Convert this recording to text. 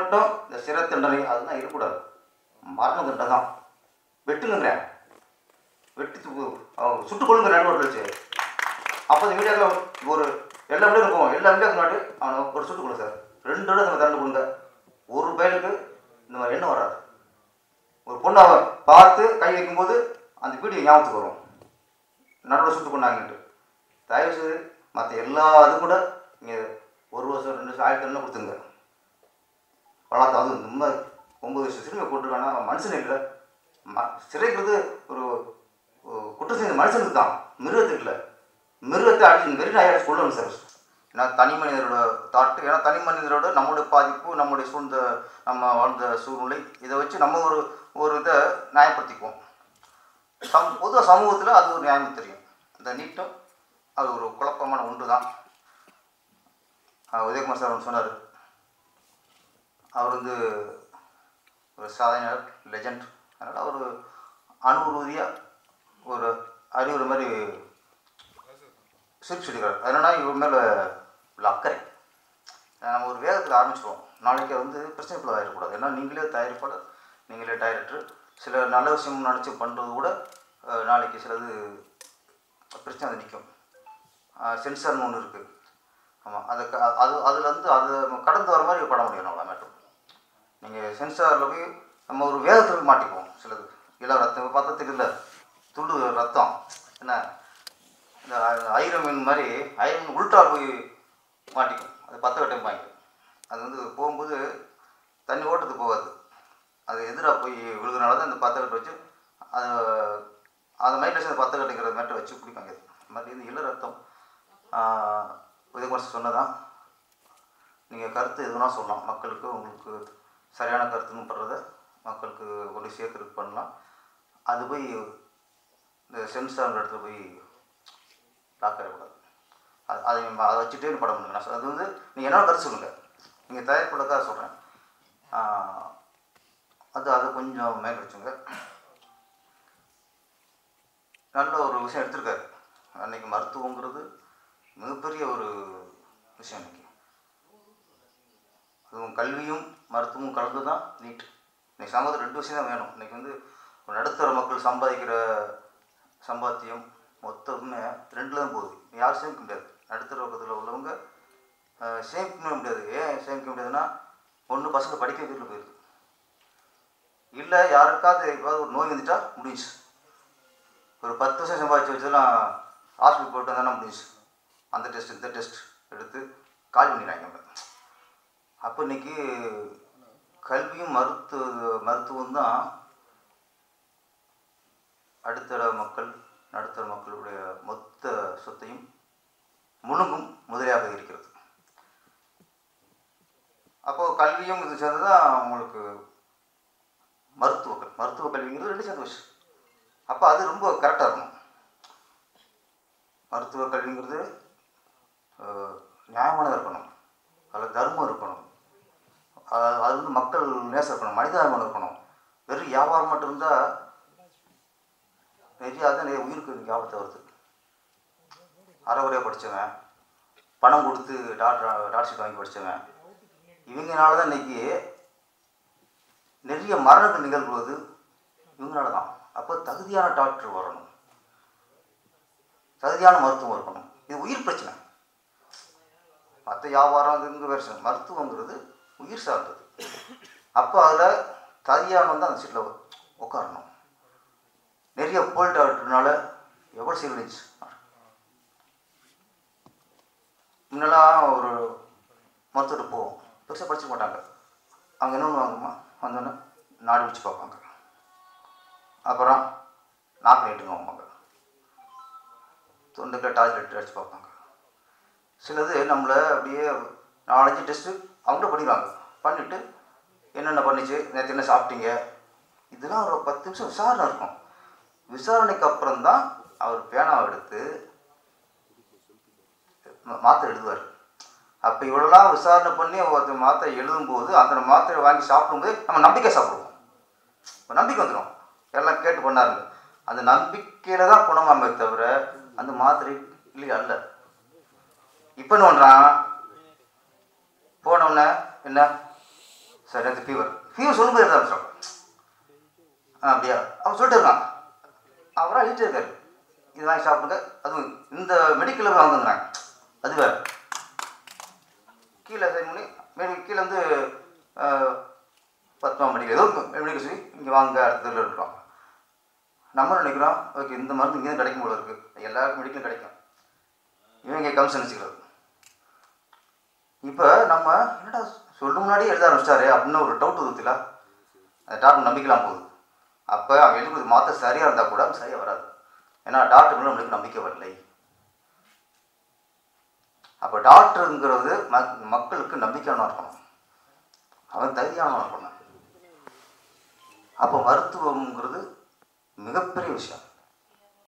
மட்டும் இந்த சிறை தண்டனை அதெல்லாம் இருக்கக்கூடாது மரண தண்டனை தான் வெட்டுங்கிறேன் வெட்டி து- அவங்க சுட்டுக் கொள்ளுங்க நடுவர் வச்சு அப்போ இந்த மீடியாவில் ஒரு எல்லா மீடியா இருக்கும் எல்லா மீடியாவுக்கு முன்னாடி அவனை ஒரு சுட்டு கொடுங்க சார் ரெண்டு இடம் இந்த தண்டனை கொடுங்க ஒரு பயலுக்கு இந்த மாதிரி எண்ணம் வராது ஒரு பொண்ணை அவ பார்த்து கை வைக்கும்போது அந்த வீடியோ ஞாபகத்துக்கு வரும் நடுவில் சுட்டு கொண்டாங்கன்ட்டு தயவு செய்து மற்ற எல்லா இதுவும் கூட நீங்கள் ஒரு வருஷம் ரெண்டு வருஷம் ஆயிரத்தி ரெண்டு கொடுத்துங்க வளர்த்து அதுவும் இந்த மாதிரி ஒம்பது வருஷம் சிறுமை போட்டுருக்கானா அவன் மனுஷன் இல்லை ம சிறைக்கிறது ஒரு ஒரு குற்றம் செய்த மனுஷனுக்கு தான் மிருகத்துக்கு இல்லை மிருகத்தை அடிச்சு வெறி நாயை அடிச்சு கொள்ளணும் சார் ஏன்னா தனி மனிதரோட தாட்டு ஏன்னா தனி மனிதரோட நம்மளுடைய பாதிப்பு நம்முடைய சூழ்ந்த நம்ம வாழ்ந்த சூழ்நிலை இதை வச்சு நம்ம ஒரு ஒரு இதை நியாயப்படுத்திக்குவோம் சம் பொதுவாக சமூகத்தில் அது ஒரு நியாயம் தெரியும் இந்த நீட்டும் அது ஒரு குழப்பமான ஒன்று தான் உதயகுமார் சார் ஒன்று சொன்னார் அவர் வந்து ஒரு சாதனையாளர் லெஜண்ட் அதனால் அவர் அனுபூதியாக ஒரு அறிவுரை மாதிரி சிரிப்பு சொல்லிக்கிறார் அதனால இவர் மேலே உள்ள அக்கறை நம்ம ஒரு வேகத்தில் ஆரம்பிச்சிடுவோம் நாளைக்கு அது வந்து பிரச்சனைக்குள்ள ஆகிடக்கூடாது ஏன்னா நீங்களே தயாரிப்பாளர் நீங்களே டைரக்டர் சில நல்ல விஷயம் நினச்சி பண்ணுறது கூட அஹ், நாளைக்கு சிலது பிரச்சனை வந்து நிற்கும் சென்சார்னு ஒன்று இருக்குது ஆமாம் அதை க அது அதில் வந்து அது கடந்து வர மாதிரி படம் முடியும் அவ்வளோ மேட்டும் நீங்கள் சென்சாரில் போய் நம்ம ஒரு வேகத்துக்கு மாட்டிக்குவோம் சிலது இளம் ரத்தம் பார்த்தா தெரியல துண்டு ரத்தம் என்ன இந்த ஐரம் மீன் மாதிரி ஐரம் மீன் உள்டா போய் மாட்டிக்கும் அது பத்த கட்டம் வாங்கி அது வந்து போகும்போது தண்ணி ஓட்டத்துக்கு போகாது அது எதிராக போய் விழுகிறனால தான் இந்த பத்த கட்டை வச்சு அது அது மைண்டில் வச்சு அந்த பத்த கட்டைங்கிற மேட்டை வச்சு பிடிப்பாங்க அது மாதிரி இந்த இள ரத்தம் உதயகுமார் சொன்னதான் நீங்கள் கருத்து எதுனா சொல்லலாம் மக்களுக்கு உங்களுக்கு சரியான கருத்துன்னு படுறத மக்களுக்கு கொண்டு சேர்க்கறதுக்கு பண்ணலாம் அது போய் இந்த சென்சார் இடத்துல போய் லாக் ஆகிடக்கூடாது அது அதை நம்ம அதை வச்சுட்டே நீ படம் பண்ணுங்க நான் சொல்~ அது வந்து நீங்கள் என்ன கருத்து சொல்லுங்கள் நீங்கள் தயாரிப்புலக்காக சொல்கிறேன் அது அதை கொஞ்சம் மேல் வச்சுங்க நல்ல ஒரு விஷயம் எடுத்திருக்காரு அன்னைக்கு மருத்துவங்கிறது மிகப்பெரிய ஒரு விஷயம் இன்னைக்கு அதுவும் கல்வியும் மருத்துவமும் கலந்து தான் நீட் இன்னைக்கு சமூகத்தில் ரெண்டு விஷயம் தான் வேணும் இன்னைக்கு வந்து ஒரு நடுத்தர மக்கள் சம்பாதிக்கிற சம்பாத்தியம் மொத்தமே ரெண்டில் தான் போகுது யாரும் சேமிக்க முடியாது நடுத்தர பக்கத்தில் உள்ளவங்க அஹ், சேமிக்க முடியாது ஏன் சேமிக்க முடியாதுன்னா ஒன்று பசங்க படிக்க வைக்கிறதுல போயிடுது இல்லை யாருக்காவது ஏதாவது ஒரு நோய் வந்துட்டா முடிஞ்சுச்சு ஒரு பத்து வருஷம் சம்பாதிச்சு வச்சதெல்லாம் ஹாஸ்பிட்டல் போயிட்டு வந்தால் முடிஞ்சுச்சு அந்த டெஸ்ட் இந்த டெஸ்ட் எடுத்து காலி பண்ணிடுறாங்க நம்ம அப்போ இன்னைக்கு கல்வியும் மருத்துவ மருத்துவம் தான் அடுத்தர மக்கள் நடுத்தர மக்களுடைய மொத்த சொத்தையும் முழுங்கும் முதலியாக இருக்கிறது அப்போ கல்வியும் இது சேர்ந்து தான் உங்களுக்கு மருத்துவ கல் மருத்துவ கல்விங்கிறது ரெண்டு சேர்ந்து விஷயம் அப்போ அது ரொம்ப கரெக்டாக இருக்கணும் மருத்துவ கல்விங்கிறது அஹ், நியாயமானதாக இருக்கணும் அதில் தர்மம் இருக்கணும் அது அது வந்து மக்கள் நேசம் இருக்கணும் மனிதாபிமானம் இருக்கணும் வெறும் வியாபாரம் மட்டும் இருந்தால் நிறைய அதான் நிறைய உயிருக்கு இன்னைக்கு ஆபத்து வருது அறகுறையாக படித்தவன் பணம் கொடுத்து டாக்டர் டாக்டர் ஷீட் வாங்கி படித்தவன் இவங்கனால தான் இன்னைக்கு நிறைய மரணங்கள் நிகழ்வுவது இவங்களால தான் அப்போ தகுதியான டாக்டர் வரணும் தகுதியான மருத்துவம் இருக்கணும் இது உயிர் பிரச்சனை மற்ற வியாபாரம் அது இங்கே வேறு மருத்துவங்கிறது உயிர் சார்ந்தது அப்போ அதில் தகுதியானவன் தான் அந்த சீட்டில் உட்காரணும் நிறைய போல் டாக்டர்னால எவ்வளோ சீரழிச்சு முன்னெல்லாம் ஒரு மருத்துவர்கிட்ட போவோம் பெருசாக படிச்சுக்க மாட்டாங்க அவங்க என்ன பண்ணுவாங்கம்மா வந்தோடனே நாடி வச்சு பார்ப்பாங்க அப்புறம் நாக்கு நீட்டுங்க வைப்பாங்க தொண்டுக்கில் டார்ச் லைட் அடிச்சு பார்ப்பாங்க சிலது நம்மளை அப்படியே நாலஞ்சு டெஸ்ட்டு அவங்கள்ட்ட பண்ணிடுவாங்க பண்ணிவிட்டு என்னென்ன பண்ணிச்சு நேற்று என்ன சாப்பிட்டீங்க இதெல்லாம் ஒரு பத்து நிமிஷம் விசாரணை இருக்கும் விசாரணைக்கு அப்புறம் தான் அவர் பேனாவை எடுத்து மா- மாத்திரை எழுதுவார் அப்போ இவ்வளோலாம் விசாரணை பண்ணி ஒருத்தர் மாத்திரை எழுதும்போது அந்த மாத்திரை வாங்கி சாப்பிடும்போது நம்ம நம்பிக்கை சாப்பிடுவோம் இப்போ நம்பிக்கை வந்துடும் எல்லாம் கேட்டு பண்ணாருங்க அந்த நம்பிக்கையில் தான் குணமாமே தவிர அந்த மாத்திரை இல்லை அல்ல இப்போ என்ன பண்ணுறான் போனவுடனே என்ன சார் நேற்று ஃபீவர் ஃபீவர் சொல்லும்போது எழுத ஆரம்பிச்சிடும் ஆ அப்படியா அவன் சொல்லிட்டு இருக்கான் அவராக எழுதிட்டே இருக்காரு இது வாங்கி சாப்பிடுங்க அதுவும் இந்த மெடிக்கலில் போய் வாங்குங்கிறாங்க அது வேறு கீழே சைன் பண்ணி மேபி கீழே வந்து பத்மா மெடிக்கல் ஏதோ மெடிக்கல் சொல்லி இங்கே வாங்க அடுத்ததில் இருக்கிறோம் நம்ம நினைக்கிறோம் ஓகே இந்த மருந்து இங்கே கிடைக்கும் போல இருக்குது எல்லா மெடிக்கலும் கிடைக்கும் இவன் இங்கே கமிஷன் வச்சுக்கிறது இப்போ நம்ம என்னடா சொல்ல முன்னாடியே எழுத ஆரம்பிச்சிட்டாரு அப்படின்னு ஒரு டவுட் ஊற்றில அந்த டாக்டர் நம்பிக்கலாம் போகுது அப்போ அவன் எழுதுறது மாற்ற சரியாக இருந்தால் கூட சரியாக வராது ஏன்னா டாக்டர் மேலே நம்மளுக்கு நம்பிக்கை வரலை அப்போ டாக்டருங்கிறது ம மக்களுக்கு நம்பிக்கையானவன் இருக்கணும் அவன் தைரியமானவன் இருக்கணும் அப்போ மருத்துவம்ங்கிறது மிகப்பெரிய விஷயம்